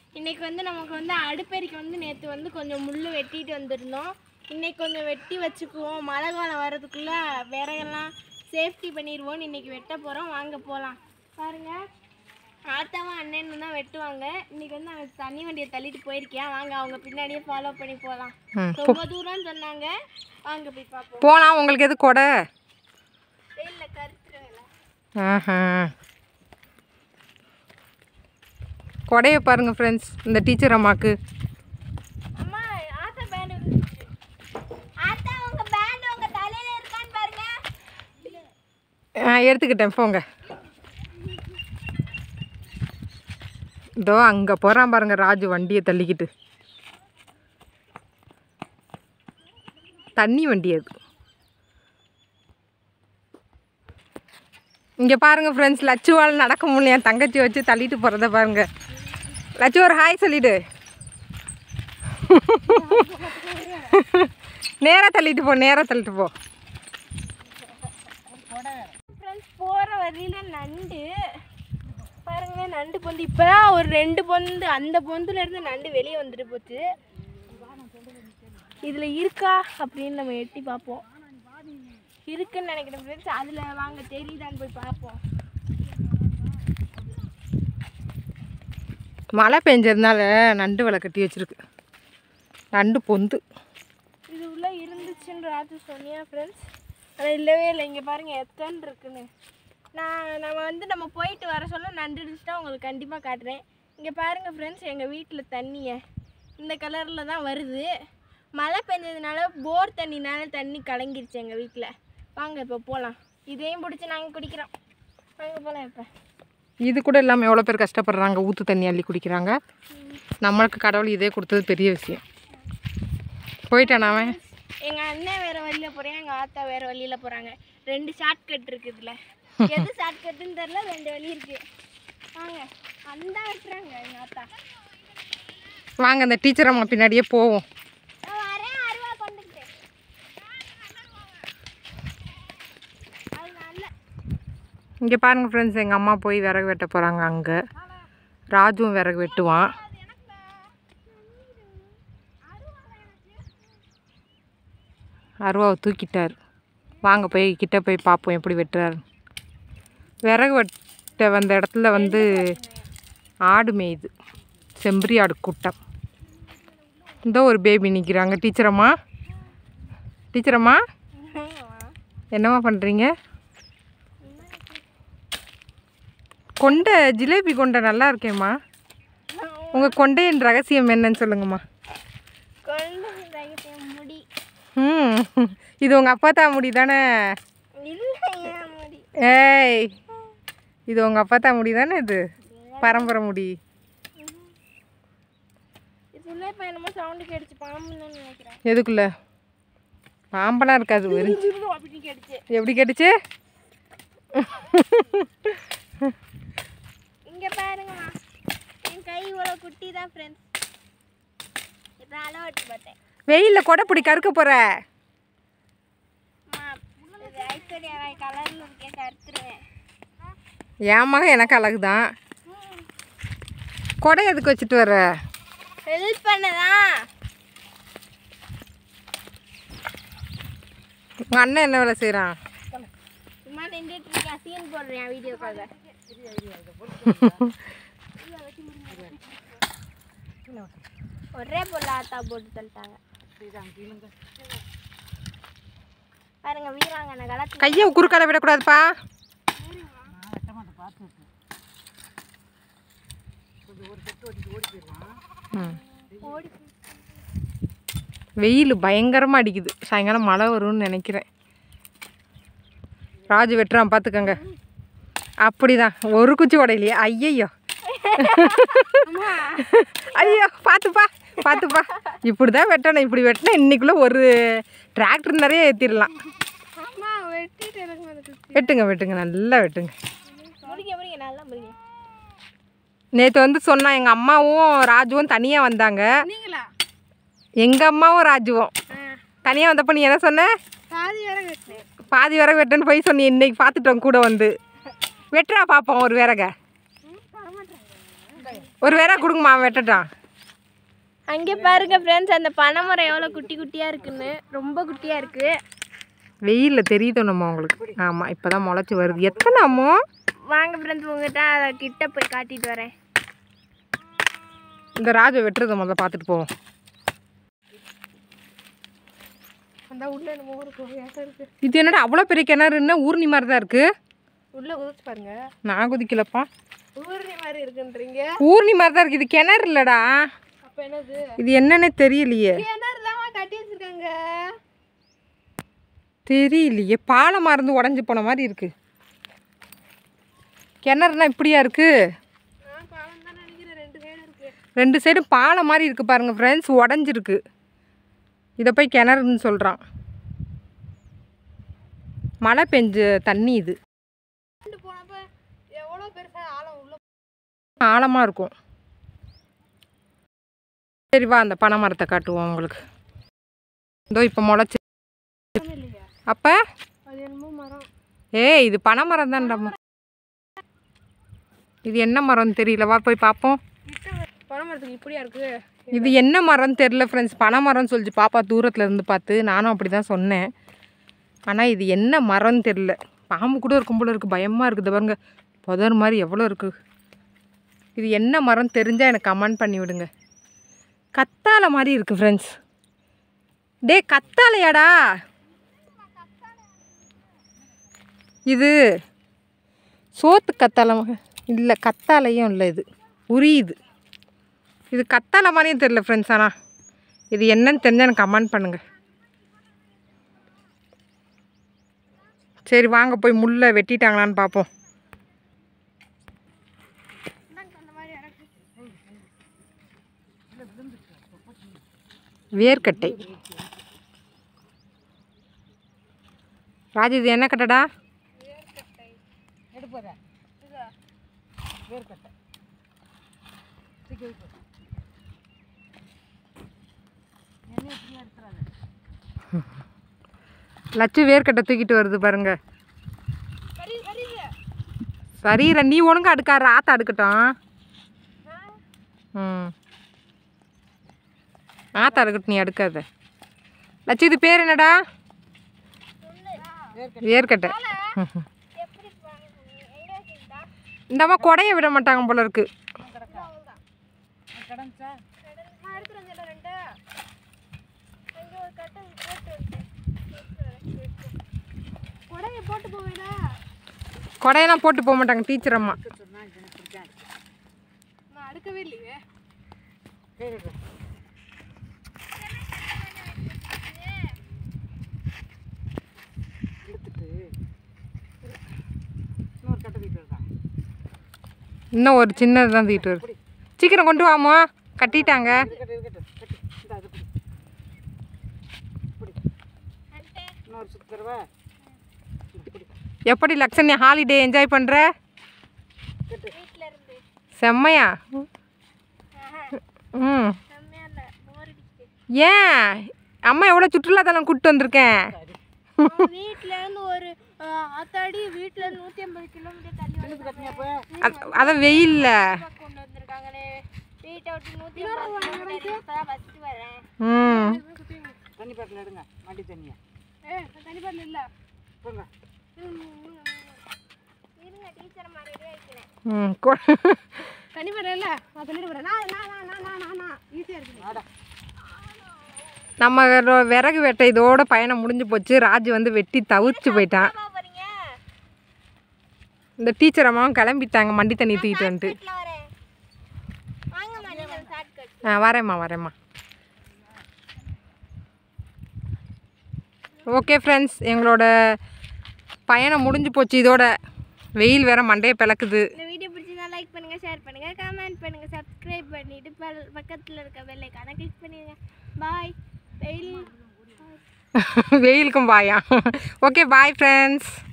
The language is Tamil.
இன்னைக்கு வந்து நமக்கு வந்து அடுப்பெரிக்கு வந்து நேற்று வந்து கொஞ்சம் முள் வெட்டிட்டு வந்திருந்தோம் இன்னைக்கு கொஞ்சம் வெட்டி வச்சுக்குவோம் மழை காலம் வர்றதுக்குள்ள விறகெல்லாம் சேஃப்டி பண்ணிடுவோம் இன்னைக்கு வெட்ட போகிறோம் வாங்க போகலாம் பாருங்க ஆத்தாவும் அண்ணனும் தான் வெட்டுவாங்க இன்னைக்கு வந்து அவன் தண்ணி வண்டியை தள்ளிட்டு போயிருக்கேன் வாங்க அவங்க பின்னாடியே ஃபாலோ பண்ணி போகலாம் ம் ரொம்ப தூரம்னு சொன்னாங்க வாங்க போய் பார்ப்போம் போகலாம் உங்களுக்கு எது கொடை வெயிலில் கருத்துருவேல ஆஹா கொடையை பாருங்கள் ஃப்ரெண்ட்ஸ் இந்த டீச்சர் அம்மாக்கு அம்மா ஆத்தா பேண்ட் இருந்துச்சு ஆத்தா உங்க பேண்ட் உங்க தலையில இருக்கான்னு பாருங்க ஆ எடுத்துக்கிட்டேன் போங்க இதோ அங்கே போகிறான் பாருங்க ராஜு வண்டியை தள்ளிக்கிட்டு தண்ணி வண்டி அது இங்கே பாருங்க ஃப்ரெண்ட்ஸ் லட்சுவால் நடக்க முடியல என் தங்கச்சி வச்சு தள்ளிட்டு போகிறத பாருங்க லட்சு ஒரு ஹாய் சொல்லிடு நேராக தள்ளிட்டு போ நேராக தள்ளிட்டு போ ஃப்ரெண்ட்ஸ் போற வழியில நண்டு பாருங்க நண்டு பொந்து இப்பதான் ஒரு ரெண்டு பொந்து அந்த பொந்துல இருந்து நண்டு வெளியே வந்துட்டு போச்சு இதுல இருக்கா அப்படின்னு நம்ம எட்டி பார்ப்போம் இருக்குன்னு நினைக்கிறேன் ஃப்ரெண்ட்ஸ் அதுல வாங்க தெரியுதான்னு போய் பார்ப்போம் மழை பெஞ்சதுனால நண்டு வலை கட்டி வச்சிருக்கு நண்டு பொந்து இது உள்ள இருந்துச்சுன்னு ராத்து சொன்னியா ஃப்ரெண்ட்ஸ் ஆனால் இல்லவே இல்லை இங்கே பாருங்க எத்தனை இருக்குன்னு நான் நம்ம வந்து நம்ம போயிட்டு வர சொல்ல நண்டு இருந்துச்சுன்னா உங்களுக்கு கண்டிப்பாக காட்டுறேன் இங்கே பாருங்கள் ஃப்ரெண்ட்ஸ் எங்கள் வீட்டில் தண்ணியை இந்த கலரில் தான் வருது மழை பெஞ்சதுனால போர் தண்ணினால தண்ணி கலங்கிருச்சு எங்கள் வீட்டில் வாங்க இப்போ போகலாம் இதையும் பிடிச்சி நாங்கள் குடிக்கிறோம் வாங்க போகலாம் இப்போ இது கூட இல்லாமல் எவ்வளோ பேர் கஷ்டப்படுறாங்க ஊற்று தண்ணி அள்ளி குடிக்கிறாங்க நம்மளுக்கு கடவுள் இதே கொடுத்தது பெரிய விஷயம் போயிட்டான் அவன் எங்கள் அண்ணன் வேறு வழியில் போகிறேன் எங்கள் ஆத்தா வேறு வழியில் போகிறாங்க ரெண்டு ஷார்ட்கட் இருக்குது இதில் எது ஷார்ட்கட்டுன்னு தெரில ரெண்டு வழி இருக்குது வாங்க அந்த வெட்டுறாங்க எங்கள் ஆத்தா வாங்க அந்த டீச்சர் அம்மா பின்னாடியே போவோம் நான் வரேன் அருவா கொண்டுக்கிட்டேன் அது நல்ல இங்கே பாருங்கள் ஃப்ரெண்ட்ஸ் எங்கள் அம்மா போய் விறகு வெட்ட போகிறாங்க அங்கே ராஜுவும் விறகு வெட்டுவான் அருவாவை தூக்கிட்டார் வாங்க போய் கிட்ட போய் பார்ப்போம் எப்படி வெட்டுறாரு விறகு வெட்ட வந்த இடத்துல வந்து ஆடு மேயுது செம்பரி ஆடு கூட்டம் இந்த ஒரு பேபி நிற்கிறாங்க டீச்சரம்மா டீச்சரம்மா என்னம்மா பண்ணுறீங்க கொண்டை ஜிலேபி கொண்டை நல்லா இருக்கேம்மா உங்கள் கொண்டையின் ரகசியம் என்னன்னு சொல்லுங்கம்மா கொண்டு ரகசியம் முடி ம் இது உங்கள் அப்பா தான் முடி தானே இல்லை ஏன் முடி ஏய் இது உங்கள் அப்பா தான் முடி தானே இது பரம்பரை முடி இதுல இப்போ என்னமோ சவுண்டு கேட்டுச்சு பாம்புன்னு நினைக்கிறேன் எதுக்குள்ள பாம்பெல்லாம் இருக்காது வெறும் அப்படின்னு கேட்டுச்சு எப்படி கேட்டுச்சு இங்கே பாருங்கம்மா என் கை இவ்வளோ குட்டி தான் ஃப்ரெண்ட்ஸ் இப்போ அளவட்டு பார்த்தேன் வெயிலில் கொடை பிடி கறுக்க போகிற அம்மா இது ஐஸ்வர்யா ராய் கலரில் இருக்கேன் கருத்துருவேன் என் மகன் எனக்கு அழகு தான் கொடை எதுக்கு வச்சுட்டு வர ஹெல்ப் பண்ணதான் உங்கள் அண்ணன் என்ன வேலை செய்கிறான் சும்மா நின்றுட்டு இருக்கேன் சீன் போடுறேன் வீடியோக்காக ஒரே பொருள் ஆத்தா போட்டு தள்ளிட்டாங்க பாருங்க வீராங்கனை கலத்து கையை குறுக்கால விடக்கூடாதுப்பா ம். ஓடி வெயில் பயங்கரமாக அடிக்குது சாயங்காலம் மழை வரும்னு நினைக்கிறேன் ராஜு வெட்டுறான் பார்த்துக்கங்க அப்படிதான் ஒரு குச்சி உடையிலையே ஐயையோ ஐயோ பார்த்துப்பா பார்த்துப்பா இப்படி தான் வெட்டணும் இப்படி வெட்டினா இன்னைக்குள்ளே ஒரு டிராக்டர் நிறைய ஏற்றிடலாம் அம்மா வெட்டிட்டு எனக்கு அதுக்கு வெட்டுங்க வெட்டுங்க நல்லா வெட்டுங்க முடிங்க முடிங்க நல்லா முடிங்க நேற்று வந்து சொன்னான் எங்கள் அம்மாவும் ராஜுவும் தனியாக வந்தாங்க நீங்களா எங்கள் அம்மாவும் ராஜுவும் தனியாக வந்தப்போ நீ என்ன சொன்ன பாதி வேற கட்டினேன் பாதி விறகு வெட்டுன்னு போய் சொன்னி இன்னைக்கு பார்த்துட்டோம் கூட வந்து வெட்டுறா பார்ப்போம் ஒரு விறக ஒரு வேற கொடுங்கம்மா வெட்டட்டான் அங்கே பாருங்க ஃப்ரெண்ட்ஸ் அந்த பனைமரம் எவ்வளோ குட்டி குட்டியாக இருக்குன்னு ரொம்ப குட்டியாக இருக்குது வெயிலில் தெரியுதோ நம்ம உங்களுக்கு ஆமாம் இப்போ தான் முளைச்சி வருது எத்தனை அம்மோ வாங்க ஃப்ரெண்ட்ஸ் உங்ககிட்ட அதை கிட்ட போய் காட்டிட்டு வரேன் இந்த ராஜை வெட்டுறதை முதல்ல பார்த்துட்டு போவோம் அந்த உள்ள என்னமோ ஒரு கோயாட்டம் இருக்கு இது என்னடா அவ்வளோ பெரிய கிணறுன்னா ஊர்னி மாதிரி தான் இருக்குது உள்ள குதிச்சு பாருங்க நான் குதிக்கலப்பா ஊர்னி மாதிரி இருக்குன்றீங்க ஊர்னி மாதிரி தான் இருக்குது இது கிணறு இல்லைடா அப்போ என்னது இது என்னன்னே தெரியலையே கிணறு தான் கட்டி வச்சிருக்காங்க தெரியலையே பாலம் மறந்து உடஞ்சி போன மாதிரி இருக்கு கிணறுனா இப்படியா இருக்கு நான் பாலம் தான் நினைக்கிறேன் ரெண்டு சைடு இருக்கு ரெண்டு சைடும் பாலம் மாதிரி இருக்கு பாருங்க ஃப்ரெண்ட்ஸ் உடஞ்சிருக்கு இதை போய் கிணறுன்னு சொல்கிறான் மழை பெஞ்ச தண்ணி இது ரெண்டு போனப்ப எவ்வளோ பெருசா ஆழம் உள்ள ஆழமாக இருக்கும் சரி வா அந்த பனை மரத்தை காட்டுவோம் உங்களுக்கு இதோ இப்போ முளைச்சி இல்லையா அப்போ அது என்னமோ மரம் ஏய் இது பனை மரம் தான்டாம்மா இது என்ன மரம்னு தெரியல வா போய் பார்ப்போம் பனை மரத்துக்கு இப்படியா இருக்கு இது என்ன மரம்னு தெரில ஃப்ரெண்ட்ஸ் பனை மரம்னு சொல்லிச்சு பாப்பா தூரத்தில் இருந்து பார்த்து நானும் அப்படி தான் சொன்னேன் ஆனால் இது என்ன மரம்னு தெரில பாம்பு கூட இருக்கும் போல இருக்குது பயமாக இருக்குது பாருங்க புதர் மாதிரி எவ்வளோ இருக்குது இது என்ன மரம் தெரிஞ்சால் எனக்கு கமெண்ட் பண்ணி விடுங்க கத்தாழை மாதிரி இருக்குது ஃப்ரெண்ட்ஸ் டே கத்தாழையாடா இது சோத்து கத்தாழை இல்லை கத்தாழையும் இல்லை இது உரியுது இது கத்தாழை மாதிரியும் தெரில ஃப்ரெண்ட்ஸ் ஆனால் இது என்னன்னு தெரிஞ்சால் எனக்கு கமெண்ட் பண்ணுங்கள் சரி வாங்க போய் முள்ளை வெட்டிட்டாங்களான்னு பார்ப்போம் வேர்க்கட்டை ராஜு இது என்ன கட்டடா லட்சு வேர்க்கட்டை தூக்கிட்டு வருது பாருங்க சரியில்ல நீ ஒழுங்கா அடுக்காரு ஆத்தா அடுக்கட்டும் ம் ஆத்தா அடுக்கட்டும் நீ அடுக்காத லட்சு இது பேர் என்னடா வேர்க்கட்டை எப்படி எங்க வச்சிருந்தா இந்த அம்மா கொடைய விட மாட்டாங்க போல இருக்கு நான் எடுத்துட்டு வந்தேன் ரெண்டு அங்க ஒரு கட்டை போட்டு வந்தேன். கொடையை போட்டு போவேடா கொடையெல்லாம் போட்டு போக மாட்டாங்க டீச்சர் அம்மா நான் அடுக்கவே இல்லையே இன்னும் ஒரு சின்னது தான் தூக்கிட்டு வருது சீக்கிரம் கொண்டு வாமா கட்டிட்டாங்க எப்படி லக்ஷன்யா ஹாலிடே என்ஜாய் பண்ணுற வீட்டில் இருந்து செம்மையா ம் செம்மையா இல்லை போர் அடிக்குது ஏன் அம்மா எவ்வளோ சுற்றுலாத்தலம் கூப்பிட்டு வந்திருக்கேன் வீட்டில் இருந்து ஒரு அத்தாடி வீட்டில் இருந்து நூற்றி ஐம்பது கிலோமீட்டர் தள்ளி வந்து அ- அதான் வெயில்ல கொண்டு வந்திருக்காங்களே வீட்டை விட்டு நூற்றி ஐம்பது கிலோமீட்டர் இப்போ தான் ஃபஸ்ட்டு வரேன் ம் தண்ணி பாட்டில் எடுங்க வண்டி தண்ணியை ஏ தனி பண்ணல இல்லை போங்க இருங்க டீச்சர் மாதிரி ரெடி ஆகிக்கிறேன் ம் கொ- தனி பண்ணல நான் சொல்லிட்டு போகிறேன் நான் நான் நான் நான் நான் நான் நான் ஈஸியாக இருக்குது நம்ம ரொ- விறகு வெட்ட இதோட பயணம் முடிஞ்சு போச்சு ராஜு வந்து வெட்டி தவிர்த்து போயிட்டான் போகிறீங்க இந்த டீச்சர் அம்மாவும் கிளம்பிட்டாங்க மண்டி தண்ணி தூக்கிட்டு வந்துட்டு வீட்டில் வரேன் வாங்கம்மா நீங்கள் ஷார்ட்கட் ஆ வரேம்மா வரேம்மா ஓகே ஃப்ரெண்ட்ஸ் எங்களோட பயணம் முடிஞ்சு போச்சு இதோட வெயில் வேற மண்டையை பிளக்குது இந்த வீடியோ பிடிச்சிருந்தா லைக் பண்ணுங்க ஷேர் பண்ணுங்க கமெண்ட் பண்ணுங்க சப்ஸ்கிரைப் பண்ணிட்டு பெல் பக்கத்தில் இருக்க பெல் ஐக்கானை கிளிக் பண்ணிடுங்க பாய் வெயில் வெயிலுக்கும் பாயா ஓகே பாய் ஃப்ரெண்ட்ஸ்